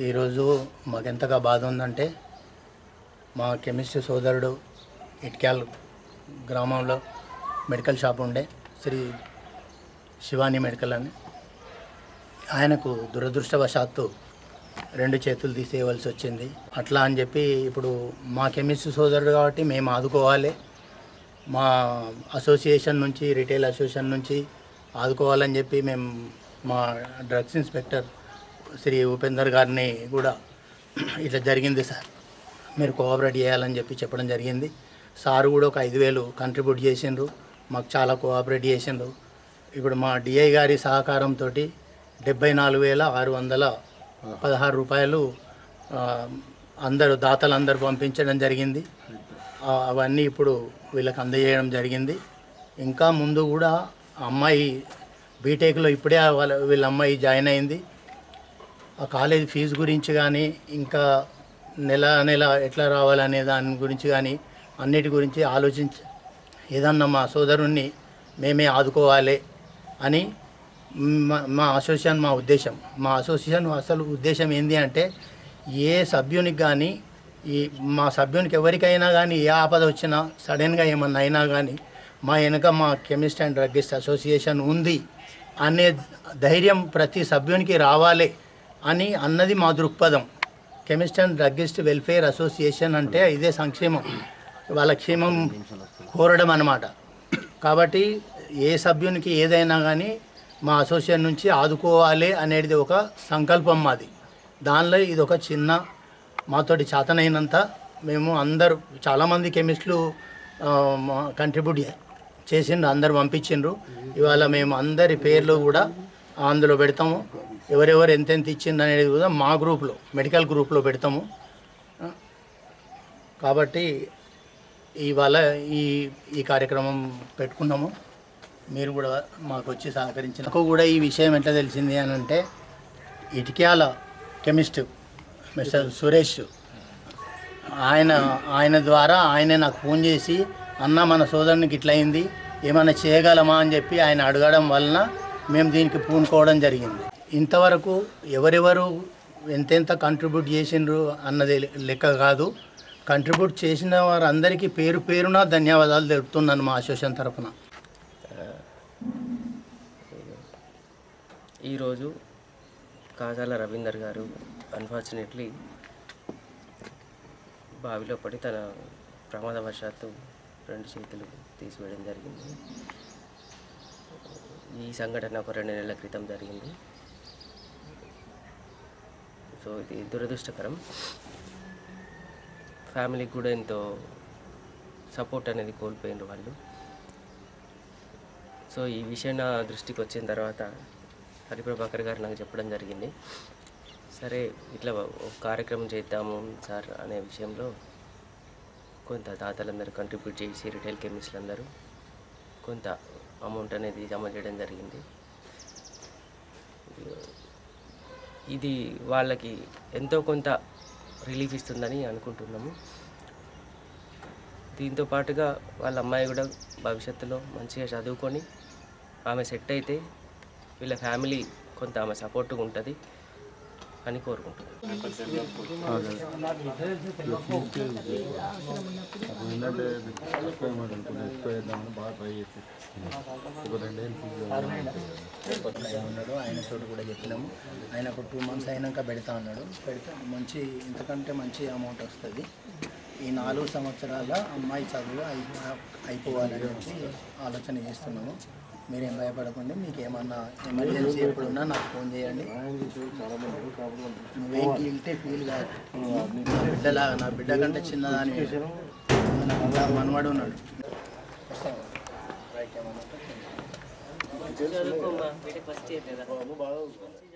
ఈరోజు మాకెంతగా బాధ ఉందంటే మా కెమిస్ట్రీ సోదరుడు ఇట్క్యాల్ గ్రామంలో మెడికల్ షాప్ ఉండే శ్రీ శివాని మెడికల్ అని ఆయనకు దురదృష్టవశాత్తు రెండు చేతులు తీసేయవలసి వచ్చింది అట్లా అని చెప్పి ఇప్పుడు మా కెమిస్ట్రీ సోదరుడు కాబట్టి మేము ఆదుకోవాలి మా అసోసియేషన్ నుంచి రిటైల్ అసోసియేషన్ నుంచి ఆదుకోవాలని చెప్పి మేము మా డ్రగ్స్ ఇన్స్పెక్టర్ శ్రీ ఉపేందర్ గారిని కూడా ఇట్లా జరిగింది సార్ మీరు కోఆపరేట్ చేయాలని చెప్పి చెప్పడం జరిగింది సార్ కూడా ఒక ఐదు వేలు కంట్రిబ్యూట్ చేసిండ్రు మాకు చాలా కోఆపరేట్ చేసిండ్రు ఇప్పుడు మా డిఐ గారి సహకారంతో డెబ్బై నాలుగు వేల ఆరు వందల పదహారు రూపాయలు ఆ, అందరూ దాతలు అందరూ పంపించడం జరిగింది ఆ, అవన్నీ ఇప్పుడు వీళ్ళకి అందజేయడం జరిగింది ఇంకా ముందు కూడా ఆ అమ్మాయి బీటెక్లో ఇప్పుడే వాళ్ళ వీళ్ళ అమ్మాయి జాయిన్ అయింది ఆ కాలేజ్ ఫీజు గురించి కానీ ఇంకా నెల నెల ఎట్లా రావాలనే దాని గురించి కానీ అన్నిటి గురించి ఆలోచించి ఏదన్నా మా సోదరుణ్ణి మేమే ఆదుకోవాలి అని మా- మా అసోసియేషన్ మా ఉద్దేశం మా అసోసియేషన్ అసలు ఉద్దేశం ఏంటి అంటే ఏ సభ్యునికి కానీ ఈ మా సభ్యునికి ఎవరికైనా కానీ ఏ ఆపద వచ్చినా సడన్గా ఏమన్నా అయినా కానీ మా వెనుక మా కెమిస్ట్ అండ్ డ్రగ్గిస్ట్ అసోసియేషన్ ఉంది అనే ధైర్యం ప్రతి సభ్యునికి రావాలి అని అన్నది మా దృక్పథం chemist and druggist welfare association అంటే ఇదే సంక్షేమం వాళ్ళ క్షేమం కోరడం అన్నమాట కాబట్టి ఏ సభ్యునికి ఏదైనా కానీ మా అసోసియేషన్ నుంచి ఆదుకోవాలి అనేది ఒక సంకల్పం మాది దానిలో ఇది ఒక చిన్న మాతోటి చేతనైనంత మేము అందరు చాలామంది కెమిస్టులు కంట్రిబ్యూట్ చేసిండ్రు అందరు పంపించిండ్రు ఇవాళ మేము అందరి పేర్లు కూడా అందులో పెడతాము ఎవరెవరు ఎంతెంత ఇచ్చిండ్రు అనేది కూడా మా గ్రూప్లో మెడికల్ గ్రూప్లో పెడతాము కాబట్టి ఇవాళ ఈ ఈ కార్యక్రమం పెట్టుకున్నాము మీరు కూడా మాకు వచ్చి సహకరించిన నాకు కూడా ఈ విషయం ఎట్లా తెలిసింది అని అంటే ఇటిక్యాల కెమిస్ట్ మిస్టర్ సురేష్ ఆయన ఆయన ద్వారా ఆయనే నాకు ఫోన్ చేసి అన్న మన సోదరునికి ఇట్లా అయింది ఏమైనా చేయగలమా అని చెప్పి ఆయన అడగడం వలన మేము దీనికి పూనుకోవడం జరిగింది ఇంతవరకు ఎవరెవరు ఎంతెంత కంట్రిబ్యూట్ చేసిండ్రు అన్నది లెక్క కాదు కంట్రిబ్యూట్ చేసిన వారందరికీ పేరు పేరున ధన్యవాదాలు తెలుపుతున్నాను మా అసోసియేషన్ తరఫున ఈరోజు కాజాల రవీందర్ గారు అన్ఫార్చునేట్లీ బావిలో పడి తన ప్రమాదవశాత్తు రెండు చేతులు తీసివేయడం జరిగింది ఈ సంఘటన ఒక రెండు నెలల క్రితం జరిగింది సో ఇది దురదృష్టకరం ఫ్యామిలీకి కూడా ఎంతో సపోర్ట్ అనేది కోల్పోయినారు వాళ్ళు సో ఈ విషయం నా దృష్టికి వచ్చిన తర్వాత హరిప్రభాకర్ గారు నాకు చెప్పడం జరిగింది సరే ఇట్లా ఒక కార్యక్రమం చేద్దాము సార్ అనే విషయంలో కొంత దాతలందరూ కంట్రిబ్యూట్ చేసి రిటైల్ కెమిస్ట్లు అందరూ కొంత అమౌంట్ అనేది జమ చేయడం జరిగింది ఇది వాళ్ళకి ఎంతో కొంత రిలీఫ్ ఇస్తుందని అనుకుంటున్నాము దీంతో పాటుగా వాళ్ళ అమ్మాయి కూడా భవిష్యత్తులో మంచిగా చదువుకొని ఆమె సెట్ అయితే వీళ్ళ ఫ్యామిలీ కొంత ఆమె సపోర్ట్గా ఉంటుంది అని కోరుకుంటున్నాను ఏంటంటే ఎక్కువ అమౌంట్ అనుకున్నా ఎక్కువ వేద్దామని బాగా ట్రై చేసి ఒక రెండేళ్ళు ఫీజు ఉన్నాడు ఆయన చోటు కూడా చెప్పినాము ఆయన ఒక టూ మంత్స్ అయినాక పెడతా అన్నాడు పెడితే మంచి ఇంతకంటే మంచి అమౌంట్ వస్తుంది ఈ నాలుగు సంవత్సరాల అమ్మాయి చదువు అయిపో అయిపోవాలని చెప్పి ఆలోచన చేస్తున్నాము మీరేం భయపడకండి మీకు ఏమన్నా ఎమర్జెన్సీ ఎప్పుడున్నా నాకు ఫోన్ చేయండి నువ్వేం వెళ్తే ఫీల్ కాదు నా బిడ్డలాగా నా బిడ్డ కంటే చిన్నదాని నా మనవాడు ఉన్నాడు రైట్ ఏమన్నా ఫస్ట్ ఇయర్ కదా